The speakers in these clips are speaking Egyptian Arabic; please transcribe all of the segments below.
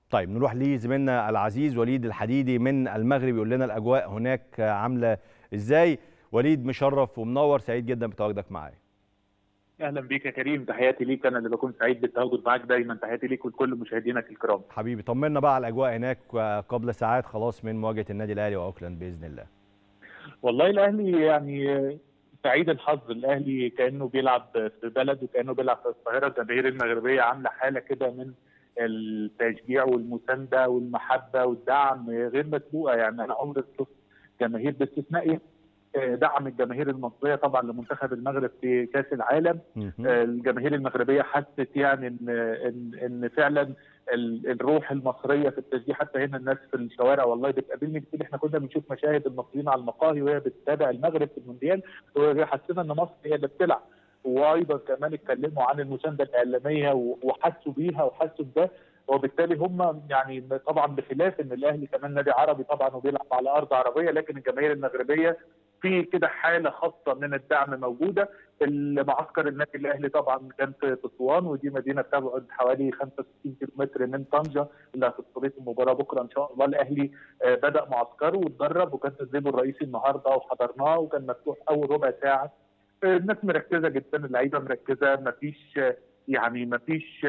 طيب نروح لزميلنا العزيز وليد الحديدي من المغرب يقول لنا الاجواء هناك عامله ازاي وليد مشرف ومنور سعيد جدا بتواجدك معايا اهلا بيك يا كريم تحياتي ليك انا اللي بكون سعيد بالتواجد معاك دايما تحياتي ليك ولكل مشاهدينك الكرام حبيبي طمنا بقى على الاجواء هناك قبل ساعات خلاص من مواجهه النادي الاهلي واوكلاند باذن الله والله الاهلي يعني سعيد الحظ الاهلي كانه بيلعب في بلد وكانه بيلعب في القاهره الجماهير المغربيه عامله حاله كده من التشجيع والمسانده والمحبه والدعم غير مسبوقه يعني انا عمري شفت جماهير باستثناء دعم الجماهير المصريه طبعا لمنتخب المغرب في كاس العالم الجماهير المغربيه حست يعني ان ان, إن فعلا الروح المصريه في التشجيع حتى هنا الناس في الشوارع والله بتقابلني بتقول احنا كنا بنشوف مشاهد المصريين على المقاهي وهي بتتابع المغرب في المونديال وحسينا ان مصر هي اللي بتلعب وايضا كمان اتكلموا عن المسانده الاعلاميه وحسوا بيها وحسوا بده وبالتالي هم يعني طبعا بخلاف ان الاهلي كمان نادي عربي طبعا وبيلعب على ارض عربيه لكن الجماهير المغربيه في كده حاله خاصه من الدعم موجوده المعسكر النادي الاهلي طبعا كان في تطوان ودي مدينه تبعد حوالي 65 كيلو متر من طنجه اللي هتستضيف المباراه بكره ان شاء الله الاهلي بدا معسكره واتدرب وكان تدريبه الرئيسي النهارده وحضرناه وكان مفتوح اول ربع ساعه الناس مركزه جدا اللعيبه مركزه مفيش يعني مفيش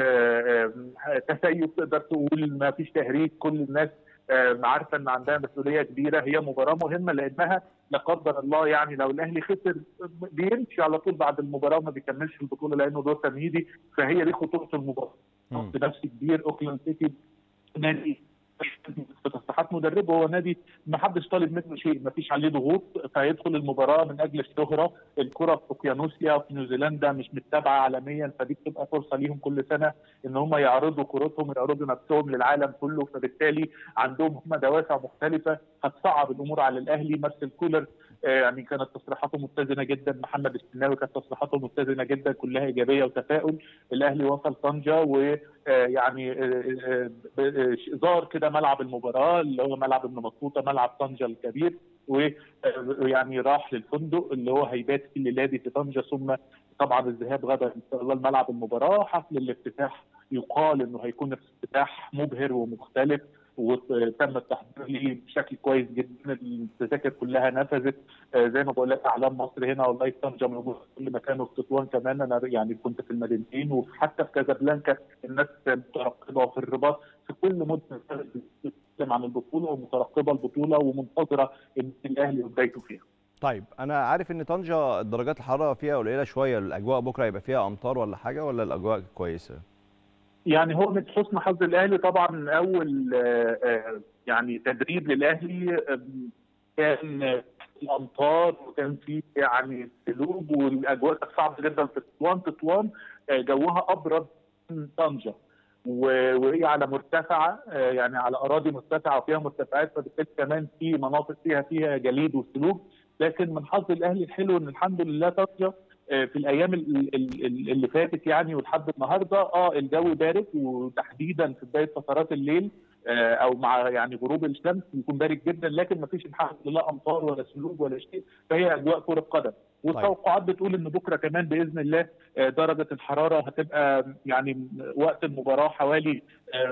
تسيب تقدر تقول مفيش تهريج كل الناس عارفه ان عندها مسؤوليه كبيره هي مباراه مهمه لانها لا قدر الله يعني لو الاهلي خسر بيمشي على طول بعد المباراه وما بيكملش البطوله لانه دور تمهيدي فهي دي خطوره المباراه بنفس كبير اوكلاند سيتي نادي في تصريحات مدربه هو نادي ما حدش طالب منه شيء ما فيش عليه ضغوط فيدخل المباراه من اجل الشهره الكره في اوقيانوسيا وفي نيوزيلندا مش متابعه عالميا فدي بتبقى فرصه ليهم كل سنه ان هم يعرضوا كرتهم ويعرضوا نفسهم للعالم كله فبالتالي عندهم هم دوافع مختلفه هتصعب الامور على الاهلي مارسيل كولر يعني كانت تصريحاته متزنه جدا محمد الشناوي كانت تصريحاته متزنه جدا كلها ايجابيه وتفاؤل الاهلي وصل طنجه ويعني زار كده ملعب المباراه اللي هو ملعب ابن مطوطه ملعب طنجه الكبير ويعني راح للفندق اللي هو هيبات في الليله دي في طنجه ثم طبعا الذهاب غدا ان شاء الله لملعب المباراه حفل الافتتاح يقال انه هيكون افتتاح مبهر ومختلف وتم التحضير ليه بشكل كويس جدا التذاكر كلها نفذت زي ما بقول لك اعلام مصر هنا والله طنجه موجود في كل مكان وفي تطوان كمان انا يعني كنت في المدينتين وحتى في كازابلانكا الناس مترقبه وفي الرباط في كل مدن بتتكلم عن البطوله ومترقبه البطوله ومنتظره ان الاهلي وبدايته فيها. طيب انا عارف ان طنجه درجات الحراره فيها قليله شويه الاجواء بكره يبقى فيها امطار ولا حاجه ولا الاجواء كويسه؟ يعني هو من حسن حظ الاهلي طبعا اول يعني تدريب للاهلي كان الامطار وكان في يعني سلوب والاجواء كانت صعبه جدا في تطوان تطوان جوها ابرد من طنجه وهي على مرتفعه يعني على اراضي مرتفعه وفيها مرتفعات فبالتالي كمان في مناطق فيها فيها جليد وسلوب لكن من حظ الاهلي الحلو ان الحمد لله طنجه في الايام اللي فاتت يعني ولحد النهارده اه الجو بارد وتحديدا في بدايه فترات الليل او مع يعني غروب الشمس بيكون بارد جدا لكن ما فيش الحمد لله امطار ولا سلوب ولا شيء فهي اجواء كره قدم والتوقعات بتقول ان بكره كمان باذن الله درجه الحراره هتبقى يعني وقت المباراه حوالي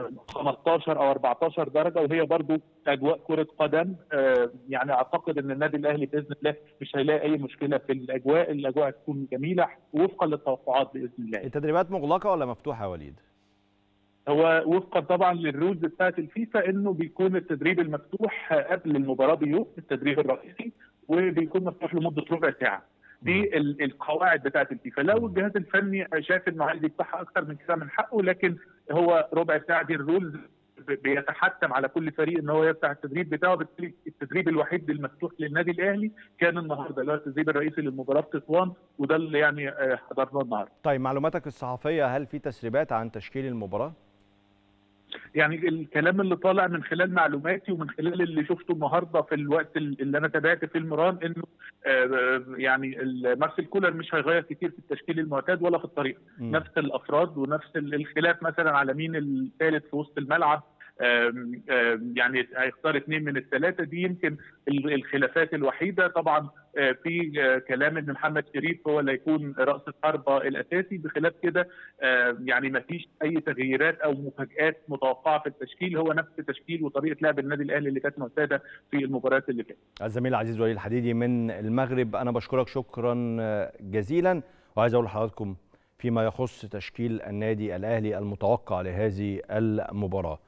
15 او 14 درجه وهي برضو اجواء كره قدم يعني اعتقد ان النادي الاهلي باذن الله مش هيلاقي اي مشكله في الاجواء الاجواء هتكون جميله وفقا للتوقعات باذن الله التدريبات مغلقه ولا مفتوحه يا وليد؟ هو وفقا طبعا للرولز بتاعت الفيفا انه بيكون التدريب المفتوح قبل المباراه بيوم التدريب الرئيسي وبيكون مفتوح لمده ربع ساعه دي القواعد بتاعت الفيفا لو الجهاز الفني شاف انه عايز يفتحها اكثر من كده من حقه لكن هو ربع ساعه دي الرولز بيتحتم على كل فريق ان هو يفتح التدريب بتاعه بالتالي التدريب الوحيد المفتوح للنادي الاهلي كان النهارده اللي هو التدريب الرئيسي للمباراه في تطوان وده اللي يعني حضرناه النهارده. طيب معلوماتك الصحفيه هل في تسريبات عن تشكيل المباراه؟ يعني الكلام اللي طالع من خلال معلوماتي ومن خلال اللي شفته النهارده في الوقت اللي انا تابعت فيه المران انه يعني مارسيل كولر مش هيغير كتير في التشكيل المعتاد ولا في الطريقه م. نفس الافراد ونفس الخلاف مثلا على مين الثالث في وسط الملعب يعني هيختار اثنين من الثلاثه دي يمكن الخلافات الوحيده طبعا في كلام ان محمد شريف هو اللي هيكون راس الحربه الاساسي بخلاف كده يعني ما فيش اي تغييرات او مفاجات متوقعه في التشكيل هو نفس التشكيل وطريقه لعب النادي الاهلي اللي كانت معتاده في المباريات اللي فاتت. الزميل العزيز وليد الحديدي من المغرب انا بشكرك شكرا جزيلا وعايز اقول لحضراتكم فيما يخص تشكيل النادي الاهلي المتوقع لهذه المباراه